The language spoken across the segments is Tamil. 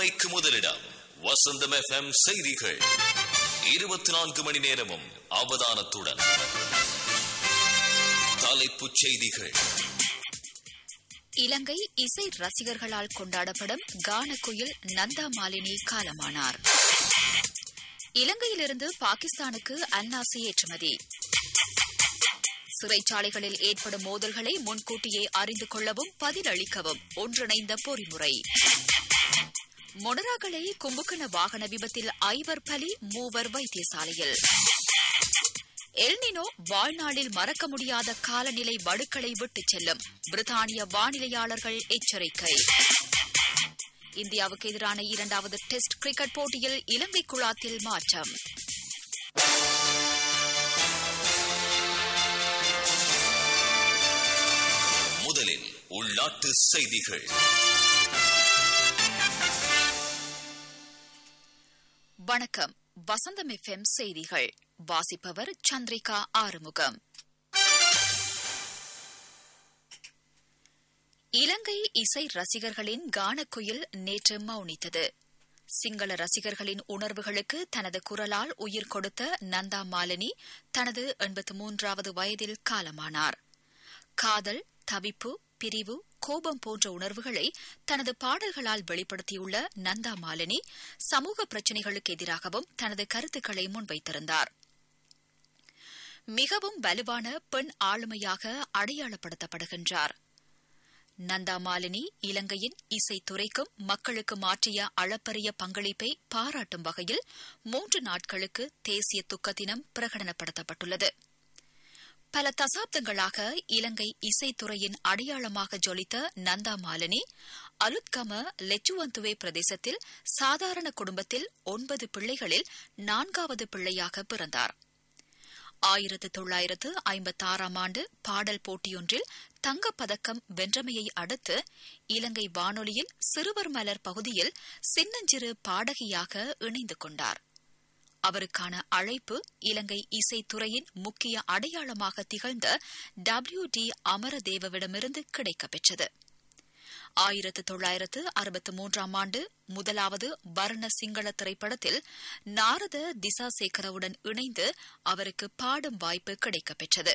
உண்மைக்கு முதலிடம் வசந்தம் எஃப்எம் செய்திகள் இருபத்தி நான்கு மணி நேரமும் அவதானத்துடன் தலைப்புச் செய்திகள் இலங்கை இசை ரசிகர்களால் கொண்டாடப்படும் கானக்குயில் நந்தா மாலினி காலமானார் இலங்கையிலிருந்து பாகிஸ்தானுக்கு அன்னாசி ஏற்றுமதி சிறைச்சாலைகளில் ஏற்படும் மோதல்களை முன்கூட்டியே அறிந்து கொள்ளவும் பதிலளிக்கவும் ஒன்றிணைந்த பொறிமுறை மொனராகலை கும்புக்கன வாகன விபத்தில் ஐவர் பலி மூவர் வைத்தியசாலையில் எல்னினோ வாழ்நாளில் மறக்க முடியாத காலநிலை வடுக்களை விட்டுச் செல்லும் பிரித்தானிய வானிலையாளர்கள் எச்சரிக்கை இந்தியாவுக்கு எதிரான இரண்டாவது டெஸ்ட் கிரிக்கெட் போட்டியில் இலங்கை குழாத்தில் மாற்றம் முதலில் உள்நாட்டு செய்திகள் வணக்கம் வசந்தம் எஃப்எம் செய்திகள் வாசிப்பவர் சந்திரிகா ஆறுமுகம் இலங்கை இசை ரசிகர்களின் கானக்குயில் நேற்று மௌனித்தது சிங்கள ரசிகர்களின் உணர்வுகளுக்கு தனது குரலால் உயிர் கொடுத்த நந்தா மாலினி தனது எண்பத்து மூன்றாவது வயதில் காலமானார் காதல் தவிப்பு பிரிவு கோபம் போன்ற உணர்வுகளை தனது பாடல்களால் வெளிப்படுத்தியுள்ள நந்தா மாலினி சமூக பிரச்சினைகளுக்கு எதிராகவும் தனது கருத்துக்களை முன்வைத்திருந்தார் மிகவும் வலுவான பெண் ஆளுமையாக அடையாளப்படுத்தப்படுகின்றார் நந்தா மாலினி இலங்கையின் இசைத்துறைக்கும் மக்களுக்கு மாற்றிய அளப்பரிய பங்களிப்பை பாராட்டும் வகையில் மூன்று நாட்களுக்கு தேசிய துக்க தினம் பிரகடனப்படுத்தப்பட்டுள்ளது பல தசாப்தங்களாக இலங்கை இசைத்துறையின் அடையாளமாக ஜொலித்த நந்தா மாலினி அலுத்கம லெச்சுவந்துவே பிரதேசத்தில் சாதாரண குடும்பத்தில் ஒன்பது பிள்ளைகளில் நான்காவது பிள்ளையாக பிறந்தார் ஆயிரத்து தொள்ளாயிரத்து ஐம்பத்தாறாம் ஆண்டு பாடல் போட்டியொன்றில் தங்கப்பதக்கம் வென்றமையை அடுத்து இலங்கை வானொலியில் சிறுவர் மலர் பகுதியில் சின்னஞ்சிறு பாடகியாக இணைந்து கொண்டார் அவருக்கான அழைப்பு இலங்கை இசைத்துறையின் முக்கிய அடையாளமாக திகழ்ந்த டபிள்யூ டி அமரதேவவிடமிருந்து கிடைக்கப்பெற்றது ஆயிரத்து தொள்ளாயிரத்து அறுபத்து மூன்றாம் ஆண்டு முதலாவது வர்ண சிங்கள திரைப்படத்தில் நாரத திசாசேகரவுடன் இணைந்து அவருக்கு பாடும் வாய்ப்பு கிடைக்கப்பெற்றது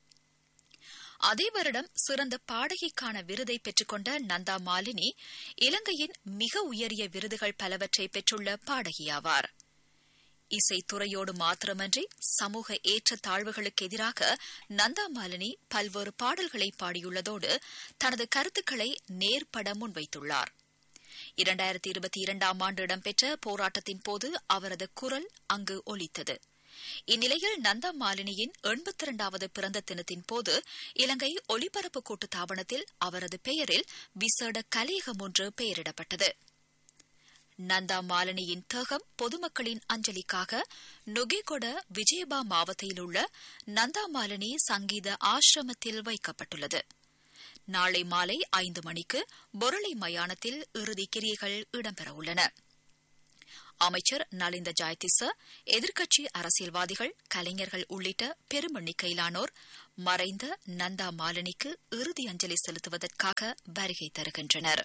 அதே வருடம் சிறந்த பாடகிக்கான விருதை பெற்றுக்கொண்ட நந்தா மாலினி இலங்கையின் மிக உயரிய விருதுகள் பலவற்றை பெற்றுள்ள பாடகியாவார் இசைத்துறையோடு மாத்திரமன்றி சமூக ஏற்றத்தாழ்வுகளுக்கு எதிராக நந்தா மாலினி பல்வேறு பாடல்களை பாடியுள்ளதோடு தனது கருத்துக்களை நேர்பட முன்வைத்துள்ளார் இரண்டாயிரத்தி இருபத்தி இரண்டாம் ஆண்டு இடம்பெற்ற போராட்டத்தின் போது அவரது குரல் அங்கு ஒலித்தது இந்நிலையில் நந்தா மாலினியின் எண்பத்தி இரண்டாவது பிறந்த தினத்தின் போது இலங்கை ஒலிபரப்பு கூட்டுத்தாபனத்தில் அவரது பெயரில் விசேட கலையகம் ஒன்று பெயரிடப்பட்டது நந்தா மாலினியின் தேகம் பொதுமக்களின் அஞ்சலிக்காக நொகேகொட விஜயபா மாவட்டத்தில் உள்ள நந்தா மாலினி சங்கீத ஆசிரமத்தில் வைக்கப்பட்டுள்ளது நாளை மாலை ஐந்து மணிக்கு பொருளை மயானத்தில் இறுதி கிரியைகள் இடம்பெறவுள்ளன அமைச்சர் நலிந்த ஜாயதிச எதிர்க்கட்சி அரசியல்வாதிகள் கலைஞர்கள் உள்ளிட்ட பெரும் எண்ணிக்கையிலானோர் மறைந்த நந்தா மாலினிக்கு இறுதி அஞ்சலி செலுத்துவதற்காக வருகை தருகின்றனா்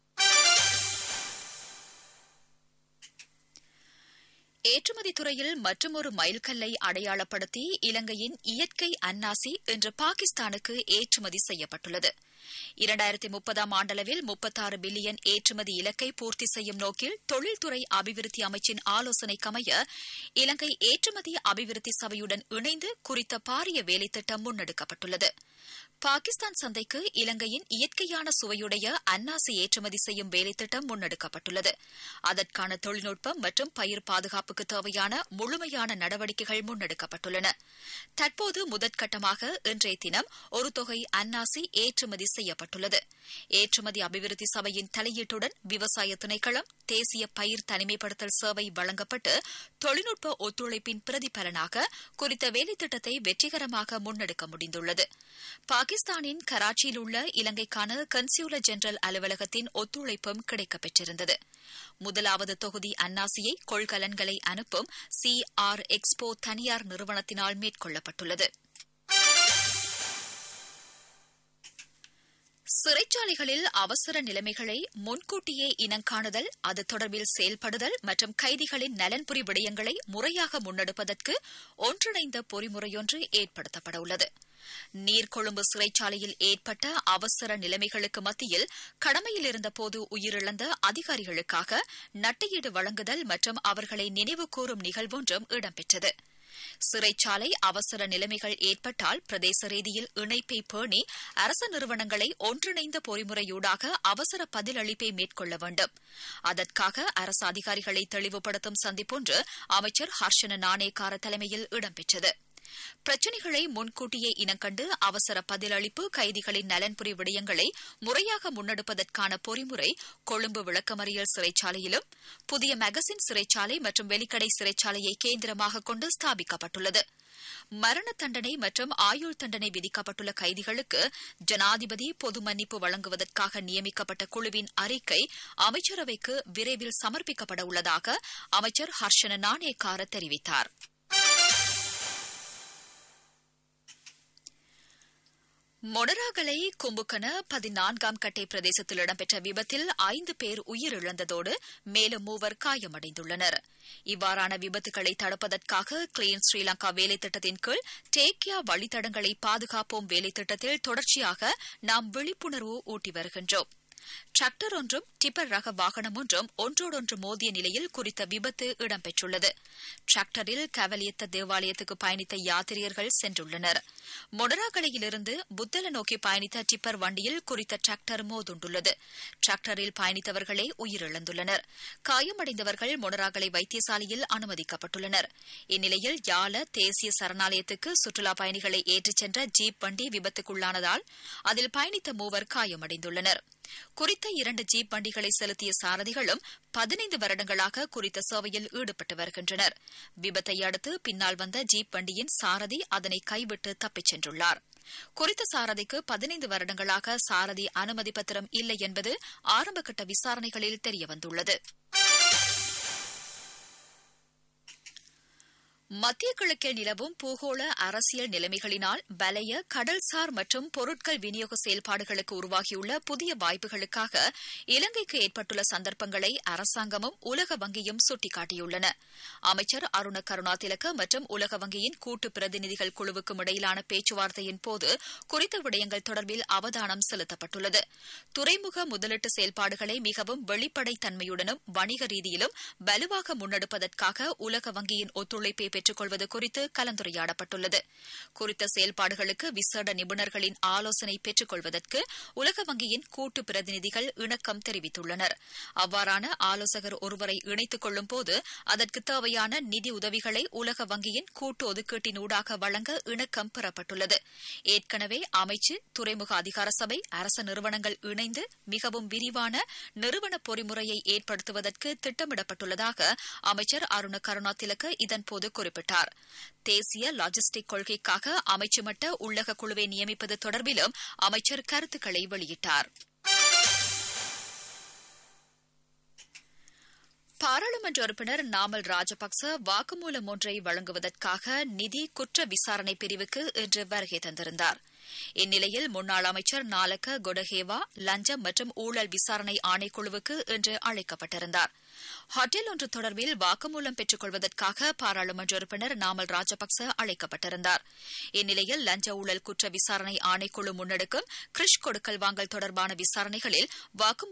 ஏற்றுமதி துறையில் மற்றுமொரு மைல்கல்லை அடையாளப்படுத்தி இலங்கையின் இயற்கை அன்னாசி இன்று பாகிஸ்தானுக்கு ஏற்றுமதி செய்யப்பட்டுள்ளது இரண்டாயிரத்தி முப்பதாம் ஆண்டளவில் முப்பத்தாறு பில்லியன் ஏற்றுமதி இலக்கை பூர்த்தி செய்யும் நோக்கில் தொழில்துறை அபிவிருத்தி அமைச்சின் ஆலோசனைக்கமைய இலங்கை ஏற்றுமதி அபிவிருத்தி சபையுடன் இணைந்து குறித்த பாரிய வேலைத்திட்டம் முன்னெடுக்கப்பட்டுள்ளது பாகிஸ்தான் சந்தைக்கு இலங்கையின் இயற்கையான சுவையுடைய அன்னாசி ஏற்றுமதி செய்யும் வேலைத்திட்டம் முன்னெடுக்கப்பட்டுள்ளது அதற்கான தொழில்நுட்பம் மற்றும் பயிர் பாதுகாப்புக்கு தேவையான முழுமையான நடவடிக்கைகள் முன்னெடுக்கப்பட்டுள்ளன தற்போது முதற்கட்டமாக இன்றைய தினம் ஒரு தொகை அன்னாசி ஏற்றுமதி செய்யப்பட்டுள்ளது ஏற்றுமதி அபிவிருத்தி சபையின் தலையீட்டுடன் விவசாய திணைக்களம் தேசிய பயிர் தனிமைப்படுத்தல் சேவை வழங்கப்பட்டு தொழில்நுட்ப ஒத்துழைப்பின் பிரதிபலனாக குறித்த வேலைத்திட்டத்தை வெற்றிகரமாக முன்னெடுக்க முடிந்துள்ளது பாகிஸ்தானின் கராச்சியில் உள்ள இலங்கைக்கான கன்சியூலர் ஜெனரல் அலுவலகத்தின் ஒத்துழைப்பும் கிடைக்கப்பெற்றிருந்தது முதலாவது தொகுதி அன்னாசியை கொள்கலன்களை அனுப்பும் சி ஆர் எக்ஸ்போ தனியார் நிறுவனத்தினால் மேற்கொள்ளப்பட்டுள்ளது சிறைச்சாலைகளில் அவசர நிலைமைகளை முன்கூட்டியே இனங்காணுதல் அது தொடர்பில் செயல்படுதல் மற்றும் கைதிகளின் நலன்புரி விடயங்களை முறையாக முன்னெடுப்பதற்கு ஒன்றிணைந்த பொறிமுறையொன்று ஏற்படுத்தப்பட உள்ளது நீர்கொழும்பு சிறைச்சாலையில் ஏற்பட்ட அவசர நிலைமைகளுக்கு மத்தியில் கடமையில் இருந்தபோது உயிரிழந்த அதிகாரிகளுக்காக நட்டையீடு வழங்குதல் மற்றும் அவர்களை நினைவு கூறும் நிகழ்வொன்றும் இடம்பெற்றது சிறைச்சாலை அவசர நிலைமைகள் ஏற்பட்டால் பிரதேச ரீதியில் இணைப்பை பேணி அரச நிறுவனங்களை ஒன்றிணைந்த பொறிமுறையூடாக அவசர பதிலளிப்பை மேற்கொள்ள வேண்டும் அதற்காக அரசு அதிகாரிகளை தெளிவுபடுத்தும் சந்திப்பொன்று அமைச்சர் ஹர்ஷன நாணேக்கார தலைமையில் இடம்பெற்றது பிரச்சினைகளை முன்கூட்டியே இனங்கண்டு அவசர பதிலளிப்பு கைதிகளின் நலன்புரி விடயங்களை முறையாக முன்னெடுப்பதற்கான பொறிமுறை கொழும்பு விளக்கமறியல் சிறைச்சாலையிலும் புதிய மெகசின் சிறைச்சாலை மற்றும் வெலிக்கடை சிறைச்சாலையை கேந்திரமாக கொண்டு ஸ்தாபிக்கப்பட்டுள்ளது மரண தண்டனை மற்றும் ஆயுள் தண்டனை விதிக்கப்பட்டுள்ள கைதிகளுக்கு ஜனாதிபதி பொது மன்னிப்பு வழங்குவதற்காக நியமிக்கப்பட்ட குழுவின் அறிக்கை அமைச்சரவைக்கு விரைவில் சமர்ப்பிக்கப்பட உள்ளதாக அமைச்சர் ஹர்ஷன நாணேக்கார தெரிவித்தாா் மொனராகலை கும்புக்கன பதினான்காம் கட்டை பிரதேசத்தில் இடம்பெற்ற விபத்தில் ஐந்து பேர் உயிரிழந்ததோடு மேலும் மூவர் காயமடைந்துள்ளனர் இவ்வாறான விபத்துகளை தடுப்பதற்காக கிளீன் ஸ்ரீலங்கா வேலைத்திட்டத்தின் கீழ் டேக்கியா வழித்தடங்களை பாதுகாப்போம் வேலைத்திட்டத்தில் தொடர்ச்சியாக நாம் விழிப்புணர்வு ஊட்டி வருகின்றோம் டிராக்டர் ஒன்றும் டிப்பர் ரக வாகனம் ஒன்றும் ஒன்றோடொன்று மோதிய நிலையில் குறித்த விபத்து இடம்பெற்றுள்ளது டிராக்டரில் கவலியத்த தேவாலயத்துக்கு பயணித்த யாத்திரியர்கள் சென்றுள்ளனர் மொடராகலையிலிருந்து புத்தல நோக்கி பயணித்த டிப்பர் வண்டியில் குறித்த டிராக்டர் மோதுண்டுள்ளது டிராக்டரில் பயணித்தவர்களே உயிரிழந்துள்ளனர் காயமடைந்தவர்கள் மொடராகலை வைத்தியசாலையில் அனுமதிக்கப்பட்டுள்ளனர் இந்நிலையில் யால தேசிய சரணாலயத்துக்கு சுற்றுலா பயணிகளை ஏற்றிச் சென்ற ஜீப் வண்டி விபத்துக்குள்ளானதால் அதில் பயணித்த மூவர் காயமடைந்துள்ளனர் குறித்த இரண்டு ஜீப் வண்டிகளை செலுத்திய சாரதிகளும் பதினைந்து வருடங்களாக குறித்த சேவையில் ஈடுபட்டு வருகின்றனர் விபத்தை அடுத்து பின்னால் வந்த ஜீப் வண்டியின் சாரதி அதனை கைவிட்டு தப்பிச் சென்றுள்ளார் குறித்த சாரதிக்கு பதினைந்து வருடங்களாக சாரதி அனுமதி பத்திரம் இல்லை என்பது ஆரம்பகட்ட விசாரணைகளில் தெரியவந்துள்ளது மத்திய கிழக்கில் நிலவும் பூகோள அரசியல் நிலைமைகளினால் வலைய கடல்சார் மற்றும் பொருட்கள் விநியோக செயல்பாடுகளுக்கு உருவாகியுள்ள புதிய வாய்ப்புகளுக்காக இலங்கைக்கு ஏற்பட்டுள்ள சந்தர்ப்பங்களை அரசாங்கமும் உலக வங்கியும் சுட்டிக்காட்டியுள்ளன அமைச்சர் அருண கருணா திலக்க மற்றும் உலக வங்கியின் கூட்டு பிரதிநிதிகள் குழுவுக்கும் இடையிலான பேச்சுவார்த்தையின் போது குறித்த விடயங்கள் தொடர்பில் அவதானம் செலுத்தப்பட்டுள்ளது துறைமுக முதலீட்டு செயல்பாடுகளை மிகவும் வெளிப்படைத்தன்மையுடனும் வணிக ரீதியிலும் வலுவாக முன்னெடுப்பதற்காக உலக வங்கியின் ஒத்துழைப்பை பெற்றுக் கொள்வது குறித்து கலந்துரையாடப்பட்டுள்ளது குறித்த செயல்பாடுகளுக்கு விசேட நிபுணர்களின் ஆலோசனை பெற்றுக் கொள்வதற்கு உலக வங்கியின் கூட்டு பிரதிநிதிகள் இணக்கம் தெரிவித்துள்ளனர் அவ்வாறான ஆலோசகர் ஒருவரை இணைத்துக் கொள்ளும் போது அதற்கு தேவையான நிதி உதவிகளை உலக வங்கியின் கூட்டு ஒதுக்கீட்டினூடாக வழங்க இணக்கம் பெறப்பட்டுள்ளது ஏற்கனவே அமைச்சு துறைமுக அதிகார சபை அரச நிறுவனங்கள் இணைந்து மிகவும் விரிவான நிறுவன பொறிமுறையை ஏற்படுத்துவதற்கு திட்டமிடப்பட்டுள்ளதாக அமைச்சர் அருண கருணா திலக்க இதன்போது குறிப்பிட்டார் தேசிய லாஜிஸ்டிக் கொள்கைக்காக அமைச்சு மட்ட உள்ளக குழுவை நியமிப்பது தொடர்பிலும் அமைச்சர் கருத்துக்களை வெளியிட்டார் பாராளுமன்ற உறுப்பினர் நாமல் ராஜபக்ச வாக்குமூலம் ஒன்றை வழங்குவதற்காக நிதி குற்ற விசாரணை பிரிவுக்கு இன்று வருகை தந்திருந்தார் இந்நிலையில் முன்னாள் அமைச்சர் நாலக்க கொடஹேவா லஞ்சம் மற்றும் ஊழல் விசாரணை ஆணைக்குழுவுக்கு இன்று அழைக்கப்பட்டிருந்தார் ஹோட்டல் ஒன்று தொடர்பில் வாக்குமூலம் பெற்றுக் கொள்வதற்காக பாராளுமன்ற உறுப்பினர் நாமல் ராஜபக்ச அழைக்கப்பட்டிருந்தார் இந்நிலையில் லஞ்ச ஊழல் குற்ற விசாரணை ஆணைக்குழு முன்னெடுக்கும் கிரிஷ் கொடுக்கல் வாங்கல் தொடர்பான விசாரணைகளில் வாக்குமூலம்